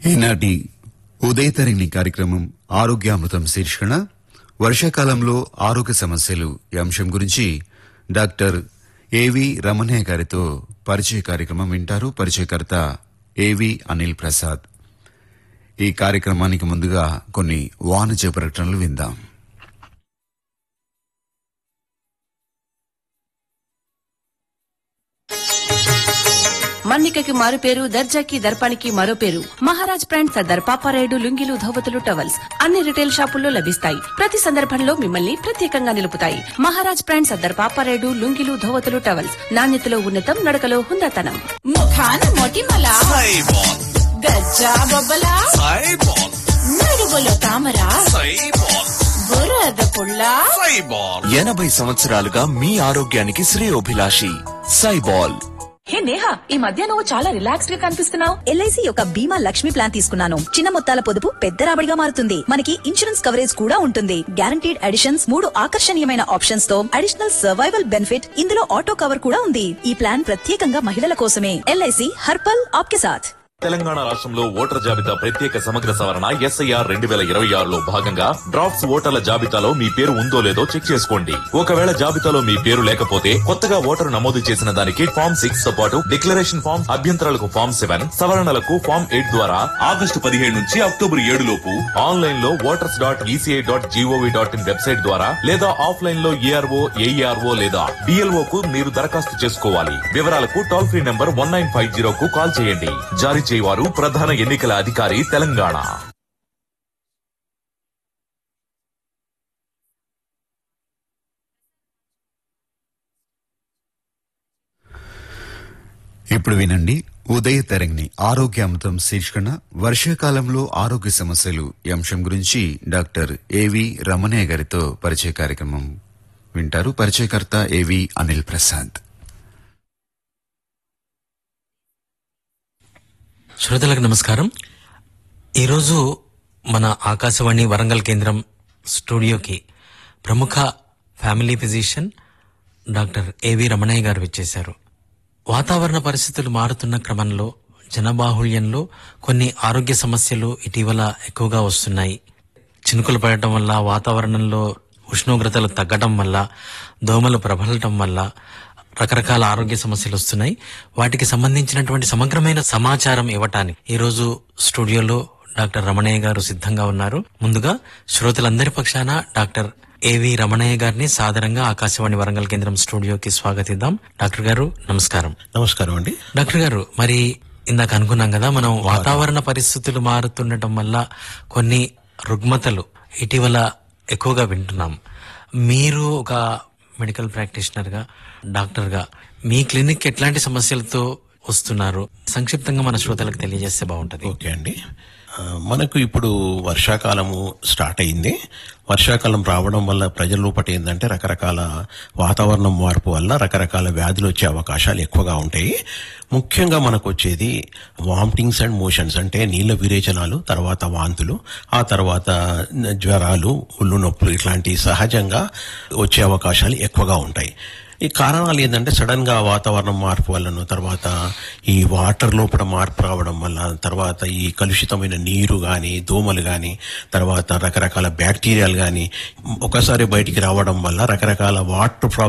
ఈనాటి ఉదయతరిణి కార్యక్రమం ఆరోగ్యామృతం శీర్షికన వర్షాకాలంలో ఆరోగ్య సమస్యలు ఈ అంశం గురించి డాక్టర్ ఏవి రమణయ్య గారితో పరిచయ కార్యక్రమం వింటారు పరిచయకర్త ఏవి అనిల్ ప్రసాద్ ఈ కార్యక్రమానికి ముందుగా కొన్ని వాణిజ్య ప్రకటనలు విందాం మన్నికకి మారు పేరు దర్జాకి దర్పానికి మరో పేరు మహారాజ్ బ్రాండ్ సర్దార్ పాపారాయుడు లుంగిలు ధోవతులు టవల్స్ అన్ని రిటైల్ షాపుల్లో లభిస్తాయి ప్రతి సందర్భంలో మిమ్మల్ని ప్రత్యేకంగా నిలుపుతాయి మహారాజ్ బ్రాండ్ సర్దార్ పాపారాయుడు లుంగిలు ధోవతులు టవల్స్ నాణ్యతలో ఉన్నతం నడకలో హుందాతనం ముఖాన మొటిమల సైబాల్ గజ్జా బొబ్బల సైబాల్ నడుగులో తామర సైబాల్ బురద పుల్ల సైబాల్ ఎనభై సంవత్సరాలుగా మీ ఆరోగ్యానికి శ్రేయోభిలాషి సైబాల్ హే నేహా ఈ మధ్య నువ్వు చాలా రిలాక్స్డ్ గా కనిపిస్తున్నావు ఎల్ఐసి యొక్క బీమా లక్ష్మి ప్లాన్ తీసుకున్నాను చిన్న మొత్తాల పొదుపు పెద్ద రాబడిగా మారుతుంది మనకి ఇన్సూరెన్స్ కవరేజ్ కూడా ఉంటుంది గ్యారంటీడ్ అడిషన్స్ మూడు ఆకర్షణీయమైన ఆప్షన్స్ తో అడిషనల్ సర్వైవల్ బెనిఫిట్ ఇందులో ఆటో కవర్ కూడా ఉంది ఈ ప్లాన్ ప్రత్యేకంగా మహిళల కోసమే ఎల్ఐసి హర్పల్ ఆప్కే సాథ్ తెలంగాణ రాష్ట్రంలో ఓటర్ జాబితా ప్రత్యేక సమగ్ర సవరణ ఎస్ఐఆర్ రెండు వేల ఇరవై ఆరులో భాగంగా డ్రాఫ్ట్స్ ఓటర్ల జాబితాలో మీ పేరు ఉందో లేదో చెక్ చేసుకోండి ఒకవేళ జాబితాలో మీ పేరు లేకపోతే కొత్తగా ఓటరు నమోదు చేసిన దానికి ఫామ్ సిక్స్ తో పాటు డిక్లరేషన్ ఫామ్ అభ్యంతరాలకు ఫామ్ సెవెన్ సవరణలకు ఫామ్ ఎయిట్ ద్వారా ఆగస్టు పదిహేడు నుంచి అక్టోబర్ ఏడు లోపు ఆన్లైన్ లో voters dot ECI dot GOV dot in website ద్వారా లేదా ఆఫ్లైన్ లో ఏఆర్ఓ ఏఈఆర్ఓ లేదా డిఎల్ఓ కు మీరు దరఖాస్తు చేసుకోవాలి వివరాలకు toll free number one nine five zero కు కాల్ చేయండి జారీ చేయవారు ప్రధాన ఎన్నికల అధికారి తెలంగాణ ఇప్పుడు వినండి ఉదయ తరంగిణి ఆరోగ్యామృతం శీర్షికన వర్షాకాలంలో ఆరోగ్య సమస్యలు ఈ అంశం గురించి డాక్టర్ ఏవి రమణయ్య గారితో పరిచయ కార్యక్రమం వింటారు పరిచయకర్త ఏవి అనిల్ ప్రసాద్ శ్రోతలకు నమస్కారం ఈరోజు మన ఆకాశవాణి వరంగల్ కేంద్రం స్టూడియోకి ప్రముఖ ఫ్యామిలీ ఫిజిషియన్ డాక్టర్ ఏవి రమణయ్య గారు వచ్చేశారు వాతావరణ పరిస్థితులు మారుతున్న క్రమంలో జనబాహుళ్యంలో కొన్ని ఆరోగ్య సమస్యలు ఇటీవల ఎక్కువగా వస్తున్నాయి చినుకులు పడటం వల్ల వాతావరణంలో ఉష్ణోగ్రతలు తగ్గడం వల్ల దోమలు ప్రబలటం వల్ల రకరకాల ఆరోగ్య సమస్యలు వస్తున్నాయి వాటికి సంబంధించినటువంటి సమగ్రమైన సమాచారం ఇవ్వటానికి ఈరోజు స్టూడియోలో డాక్టర్ రమణయ్య గారు సిద్ధంగా ఉన్నారు ముందుగా శ్రోతలందరి పక్షాన డాక్టర్ ఏవి రమణయ్య గారిని సాదరంగా ఆకాశవాణి వరంగల్ కేంద్రం స్టూడియోకి స్వాగతిద్దాం డాక్టర్ గారు నమస్కారం నమస్కారం అండి డాక్టర్ గారు మరి ఇందాక అనుకున్నాం కదా మనం వాతావరణ పరిస్థితులు మారుతుండటం వల్ల కొన్ని రుగ్మతలు ఇటీవల ఎక్కువగా వింటున్నాం మీరు ఒక మెడికల్ ప్రాక్టీషనర్ గా డాక్టర్ గా మీ క్లినిక్ ఎట్లాంటి సమస్యలతో వస్తున్నారు సంక్షిప్తంగా మన శ్రోతలకు తెలియజేస్తే బాగుంటది ఓకే అండి ఆ, మనకు ఇప్పుడు వర్షాకాలము స్టార్ట్ అయింది వర్షాకాలం రావడం వల్ల ప్రజల లోపట ఏంటంటే రకరకాల వాతావరణం మార్పు వల్ల రకరకాల వ్యాధులు వచ్చే అవకాశాలు ఎక్కువగా ఉంటాయి ముఖ్యంగా మనకు వచ్చేది వామిటింగ్స్ అండ్ మోషన్స్ అంటే నీళ్ళ విరేచనాలు తర్వాత వాంతులు ఆ తర్వాత జ్వరాలు ఒళ్ళు నొప్పులు ఇట్లాంటి సహజంగా వచ్చే అవకాశాలు ఎక్కువగా ఉంటాయి ఈ కారణాలు ఏంటంటే సడన్ గా వాతావరణం మార్పు వలన తర్వాత ఈ వాటర్ లోపల మార్పు రావడం వల్ల తర్వాత ఈ కలుషితమైన నీరు గాని దోమలు గాని తర్వాత రకరకాల బ్యాక్టీరియాలు గాని ఒకసారి బయటికి రావడం వల్ల రకరకాల వాటర్